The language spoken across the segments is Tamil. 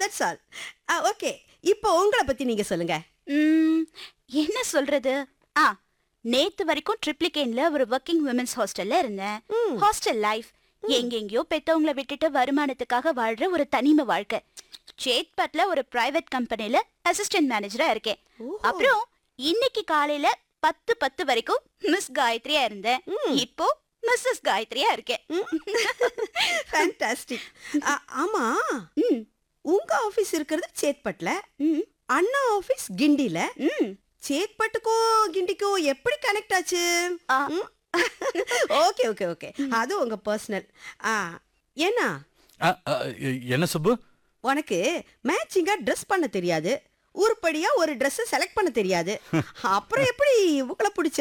தட்ஸ் ஆல் ஓகே இப்போ உங்களை பத்தி நீங்க சொல்லுங்க ம், என்ன சொல்றது ஆ நேத்து வரைக்கும் ட்ரிப்ளிகேன்ல ஒரு ஒர்க்கிங் விமன்ஸ் ஹாஸ்டல்ல இருந்தேன் ஹாஸ்டல் லைஃப் எங்கெங்கயோ பெத்தவங்கள விட்டுட்டு வருமானத்துக்காக வாழ்ற ஒரு தனிமை வாழ்க்கை சேத்பட்ல ஒரு பிரைவேட் கம்பெனில அசிஸ்டன்ட் மேனேஜரா இருக்கேன் அப்புறம் இன்னைக்கு காலையில பத்து பத்து வரைக்கும் மிஸ் காயத்ரியா இருந்தேன் இப்போ மிஸ்ஸஸ் காயத்ரியா இருக்கேன் ஃபேண்டாஸ்டிக் ஆமா ம், உங்க ஆபீஸ் இருக்கிறது சேத்பட்ல ம், அண்ணா ஆபீஸ் கிண்டில ம். சேத்பட்டுக்கும் கிண்டிக்கும் எப்படி கனெக்ட் ஆச்சு ஆ, ஓகே ஓகே ஓகே அது உங்க பர்சனல் ஏன்னா ஆ, ஆ, எ- என்ன சுப்பு உனக்கு மேட்சிங்கா ட்ரெஸ் பண்ண தெரியாது உருப்படியா ஒரு Dress செலக்ட் பண்ண தெரியாது அப்புறம் எப்படி உங்களை பிடிச்ச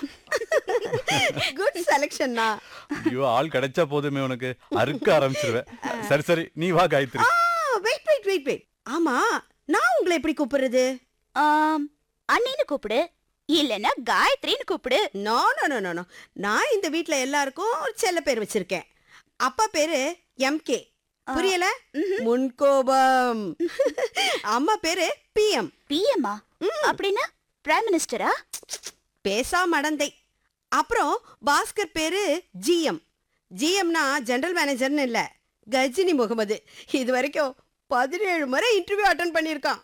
குட் செலெக்ஷன்னா ஐயோ ஆள் கிடைச்சா போதுமே உனக்கு அறுக்க ஆரம்பிச்சிருவேன் சரி சரி நீ வா Gayathri wait wait wait wait ஆமா நான் உங்களை எப்படி கூப்பிடுறது ஆம், அண்ணின்னு கூப்பிடு இல்லைன்னா காயத்ரின்னு கூப்பிடு no no no no no நான் இந்த வீட்ல எல்லாருக்கும் ஒரு செல்ல பேர் வச்சிருக்கேன் அப்பா பேரு எம்கே புரியல முன்கோபம் அம்மா பேரு பிஎம் பிஎம்மா அப்படின்னா பிரைம் மினிஸ்டரா பேசா மடந்தை அப்புறம் பாஸ்கர் பேரு ஜிஎம் ஜிஎம்னா ஜெனரல் மேனேஜர்னு இல்ல கஜினி முகமது இது வரைக்கும் பதினேழு முறை இன்டர்வியூ அட்டன் பண்ணியிருக்கான்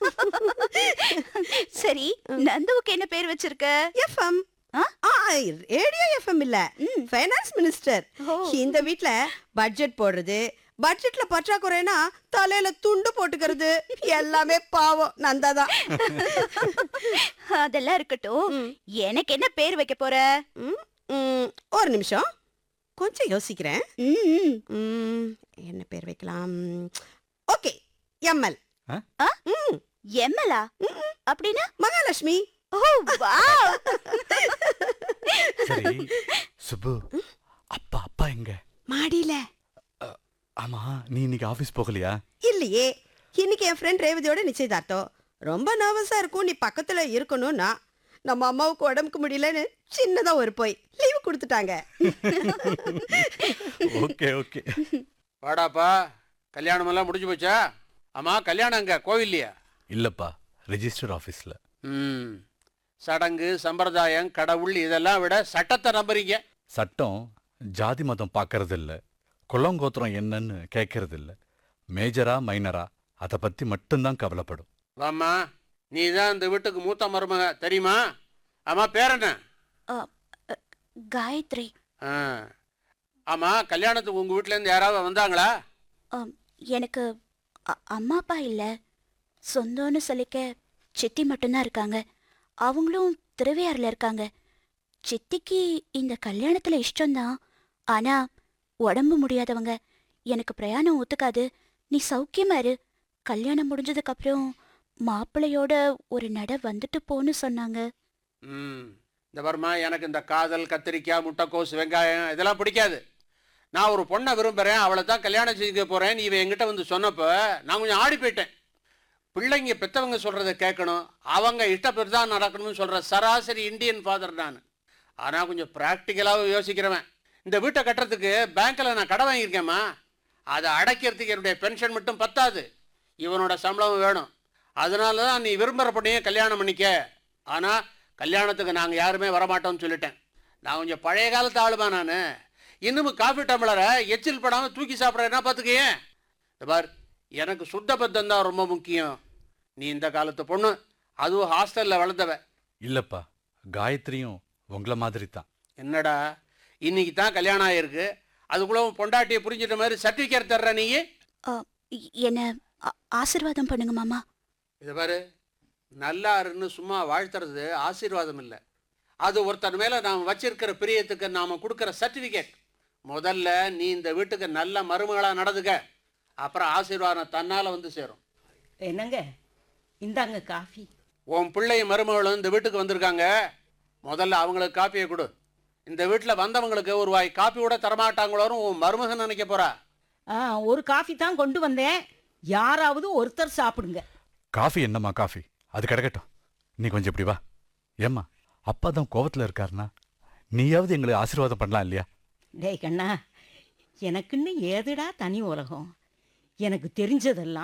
சரி நந்துவுக்கு என்ன பேர் வச்சிருக்க எஃப்எம் ஆ? ரேடியோ எஃப்எம் இல்ல ஃபைனான்ஸ் மினிஸ்டர் ஓ. இந்த வீட்ல பட்ஜெட் போடுறது பட்ஜெட்ல பற்றாக்குறைனா தலையில துண்டு போட்டுக்கிறது எல்லாமே பாவம் நந்தாதான் அதெல்லாம் இருக்கட்டும் எனக்கு என்ன பேர் வைக்க போற ம், ம், ஒரு நிமிஷம் கொஞ்சம் யோசிக்கிறேன் ம், ம், என்ன பேர் வைக்கலாம் ஓகே எம்எல் ஆ? எம்மலா அப்படின்னா மகாலட்சுமி ஓ வாவ் சரி சுப்பு அப்பா அப்பா எங்க மாடியில அ, ஆமா நீ இன்னைக்கு ஆபீஸ் போகலையா இல்லையே இன்னைக்கு என் ஃப்ரெண்ட் ரேவதியோட நிச்சயதார்த்தம் ரொம்ப நர்வஸா இருக்கும் நீ பக்கத்துல இருக்கணும்னா நம்ம அம்மாவுக்கு உடம்புக்கு முடியலன்னு சின்னதா ஒரு போய் லீவு கொடுத்துட்டாங்க ஓகே ஓகே வாடாப்பா கல்யாணம் எல்லாம் முடிஞ்சு போச்சா ஆமா கல்யாணம் அங்க கோவில்லையா இல்லப்பா ரெஜிஸ்டர் ஆபீஸ்ல ம் சடங்கு சம்பிரதாயம் கடவுள் இதெல்லாம் விட சட்டத்தை நம்புறீங்க சட்டம் ஜாதி மதம் பார்க்கறது இல்ல குளங்கோத்திரம் என்னன்னு கேட்கறது இல்ல மேஜரா மைனரா அதை பத்தி மட்டும்தான் கவலைப்படும் வாம்மா நீ தான் இந்த வீட்டுக்கு மூத்த மருமக தெரியுமா ஆமா பேர் என்ன அ, அ, காயத்ரி ஆ. ஆமா கல்யாணத்துக்கு உங்க வீட்ல இருந்து யாராவது வந்தாங்களா அம், எனக்கு அ- அம்மா அப்பா இல்ல சொந்தம்னு சொல்லிக்க சித்தி மட்டும்தான் இருக்காங்க அவங்களும் திருவையாறுல இருக்காங்க சித்திக்கு இந்த கல்யாணத்துல இஷ்டம்தான் ஆனா உடம்பு முடியாதவங்க எனக்கு பிரயாணம் ஒத்துக்காது நீ சௌக்கியமா இரு கல்யாணம் முடிஞ்சதுக்கு அப்புறம் மாப்பிள்ளையோட ஒரு நட வந்துட்டு போன்னு சொன்னாங்க ம் இந்த வருமா எனக்கு இந்த காதல் கத்திரிக்காய் முட்டைக்கோஸ் வெங்காயம் இதெல்லாம் பிடிக்காது நான் ஒரு பொண்ணை விரும்புகிறேன் அவளை தான் கல்யாணம் செஞ்சுக்க போகிறேன் இவன் என்கிட்ட வந்து சொன்னப்போ நான் கொஞ்சம் ஆடி போயிட்டேன் பிள்ளைங்க பெற்றவங்க சொல்கிறத கேட்கணும் அவங்க இஷ்டப்பட்டு தான் நடக்கணும்னு சொல்கிற சராசரி இந்தியன் ஃபாதர் நான் ஆனால் கொஞ்சம் ப்ராக்டிக்கலாகவும் யோசிக்கிறவன் இந்த வீட்டை கட்டுறதுக்கு பேங்க்கில் நான் கடை வாங்கியிருக்கேம்மா அதை அடைக்கிறதுக்கு என்னுடைய பென்ஷன் மட்டும் பத்தாது இவனோட சம்பளம் வேணும் அதனால தான் நீ விரும்புகிற பொண்ணையே கல்யாணம் பண்ணிக்க ஆனால் கல்யாணத்துக்கு நாங்கள் யாருமே வரமாட்டோம்னு சொல்லிட்டேன் நான் கொஞ்சம் பழைய காலத்து ஆளுமா நான் இன்னும் காஃபி டம்ளரை எச்சில் படாமல் தூக்கி சாப்பிட்றேன்னா பார்த்துக்கேன் இந்த பார் எனக்கு சுத்த பத்தம் தான் ரொம்ப முக்கியம் நீ இந்த காலத்து பொண்ணு அதுவும் ஹாஸ்டலில் வளர்ந்தவ இல்லப்பா காயத்ரியும் உங்களை மாதிரி தான் என்னடா இன்னைக்கு தான் கல்யாணம் ஆயிருக்கு அதுக்குள்ள உன் பொண்டாட்டியை புரிஞ்சிட்ட மாதிரி சர்டிஃபிகேட் தர்ற நீ அ, இ- என்ன ஆ- ஆசீர்வாதம் பண்ணுங்க மாமா இது பாரு நல்லா இருன்னு சும்மா வாழ்த்துறது ஆசீர்வாதம் இல்லை அது ஒருத்தன் மேலே நாம் வச்சிருக்கிற பிரியத்துக்கு நாம் கொடுக்குற சர்டிஃபிகேட் முதல்ல நீ இந்த வீட்டுக்கு நல்ல மருமகளாக நடந்துக்க அப்புறம் ஆசீர்வாதம் தன்னால் வந்து சேரும் என்னங்க இந்தாங்க காஃபி உன் பிள்ளை மருமகளும் இந்த வீட்டுக்கு வந்திருக்காங்க முதல்ல அவங்களுக்கு காப்பியை கொடு இந்த வீட்டில் வந்தவங்களுக்கு ஒரு வாய் காப்பி கூட தரமாட்டாங்களோன்னு உன் மருமகன் நினைக்க போறா ஆ ஒரு காஃபி தான் கொண்டு வந்தேன் யாராவது ஒருத்தர் சாப்பிடுங்க காஃபி என்னம்மா காஃபி அது கிடக்கட்டும் நீ கொஞ்சம் இப்படி வா ஏம்மா அப்பா தான் கோவத்தில் இருக்காருனா நீயாவது எங்களுக்கு ஆசீர்வாதம் பண்ணலாம் இல்லையா டேய் கண்ணா எனக்குன்னு ஏதுடா தனி உலகம் எனக்கு தெரிஞ்சதெல்லாம்